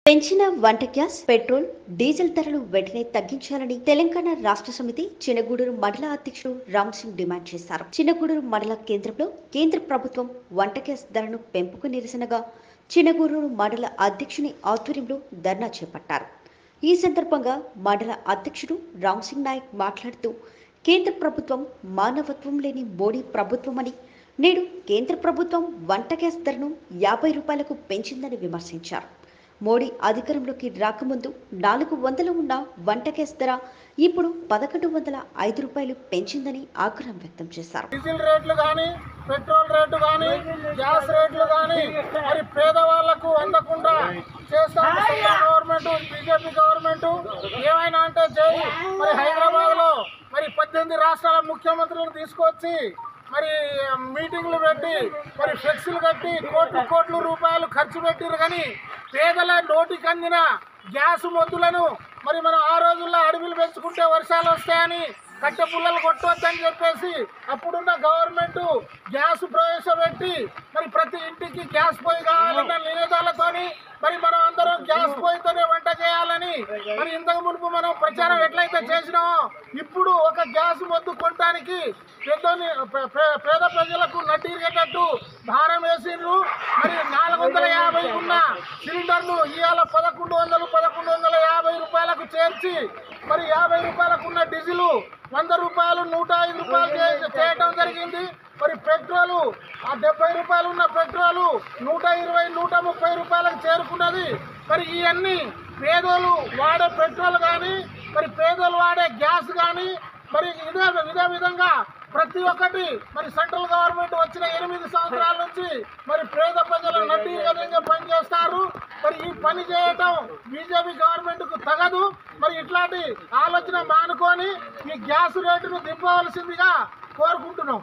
పెంచిన వంట gas petrol diesel ధరలు వెంటనే తగ్గించాలని తెలంగాణ రాష్ట్ర సమితి చినగూడూరు మండల అధ్యక్షుడు రామ్ సింగ్ డిమాండ్ చేశారు చినగూడూరు మండల కేంద్రంలో కేంద్ర ప్రభుత్వం వంట గ్యాస్ ధరను పెంపుకు నిరసనగా చినగూడూరు మండల అధ్యక్షుని ఆధ్వర్యంలో ధర్నా చేపట్టారు ఈ సందర్భంగా మండల అధ్యక్షుడు రామ్ సింగ్ నాయక్ మాట్లాడుతూ కేంద్ర ప్రభుత్వం మానవత్వం లేని మోడీ ప్రభుత్వమని నేడు కేంద్ర ప్రభుత్వం వంట గ్యాస్ ధరను యాభై రూపాయలకు పెంచిందని విమర్శించారు మోడీ అధికారంలోకి రాకముందు నాలుగు వందలు ఉన్న వంట గ్యాస్ ధర ఇప్పుడు పదకొండు వందల ఐదు రూపాయలు పెంచిందని ఆగ్రహం వ్యక్తం చేశారు డీజిల్ రేట్లు కానీ పెట్రోల్ రేట్లు కానీ గ్యాస్ రేట్లు కానీ మరి పేదవాళ్లకు అందకుండా చేస్తాం గవర్నమెంట్ బీజేపీ గవర్నమెంట్ ఏమైనా అంటే జై మరి హైదరాబాద్ లో మరి పద్దెనిమిది రాష్ట్రాల ముఖ్యమంత్రులను తీసుకొచ్చి మరి మీటింగ్లు పెట్టి మరి ఫ్లెక్సీలు కట్టి కోట్లు కోట్లు రూపాయలు ఖర్చు పెట్టిరు కానీ పేదల నోటికి అందిన గ్యాస్ మొద్దులను మరి మనం ఆ రోజుల్లో అడవులు పెంచుకుంటే వర్షాలు వస్తాయని కట్టె పుల్లలు కొట్టవద్దని చెప్పేసి అప్పుడున్న గవర్నమెంట్ గ్యాస్ ప్రవేశపెట్టి మరి ప్రతి ఇంటికి గ్యాస్ పొయ్యి కావాలన్న నినాదాలతోని మరి మనం అందరం గ్యాస్ పొయ్యితోనే వంట చేయాలని మరి ఇంతకు మునుపు మనం ప్రచారం ఎట్లయితే చేసినామో ఇప్పుడు ఒక గ్యాస్ మొద్దు కొనడానికి పెద్దోని పే- పే- పేద ప్రజలకు నడ్డిరిగేటట్టు భారం వేసిండ్రు మరి నాలుగు వందల యాభై ఉన్న సిలిండర్లు ఇవాళ పదకొండు వందలు పదకొండు వందల యాభై రూపాయలకు చేర్చి మరి యాభై రూపాయలకు ఉన్న డీజిల్ వంద రూపాయలు నూట ఐదు రూపాయలు చే- చేయటం జరిగింది మరి పెట్రోలు ఆ డెబ్బై రూపాయలు ఉన్న పెట్రోలు నూట ఇరవై నూట ముప్పై రూపాయలకు చేరుకున్నది మరి ఇవన్నీ పేదోళ్ళు వాడే పెట్రోల్ కానీ మరి పేదోళ్ళు వాడే గ్యాస్ కానీ మరి ఇదే ఇదే విధంగా ప్రతి ఒక్కటి మరి సెంట్రల్ గవర్నమెంట్ వచ్చిన ఎనిమిది సంవత్సరాల నుంచి మరి పేద ప్రజలు నడ్డి విధంగా పనిచేస్తారు మరి ఈ పని చేయటం బీజేపీ గవర్నమెంట్ కు తగదు మరి ఇట్లాంటి ఆలోచన మానుకొని ఈ గ్యాస్ రేటును దింపవలసిందిగా కోరుకుంటున్నాం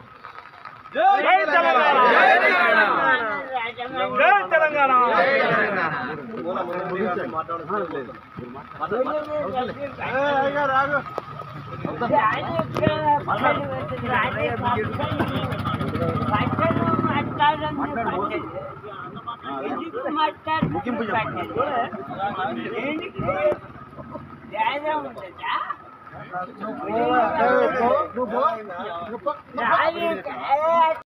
జై తెలంగాణ జై తెలంగాణ ముగింపు నువ్వు- నువ్వు- నువ్వు-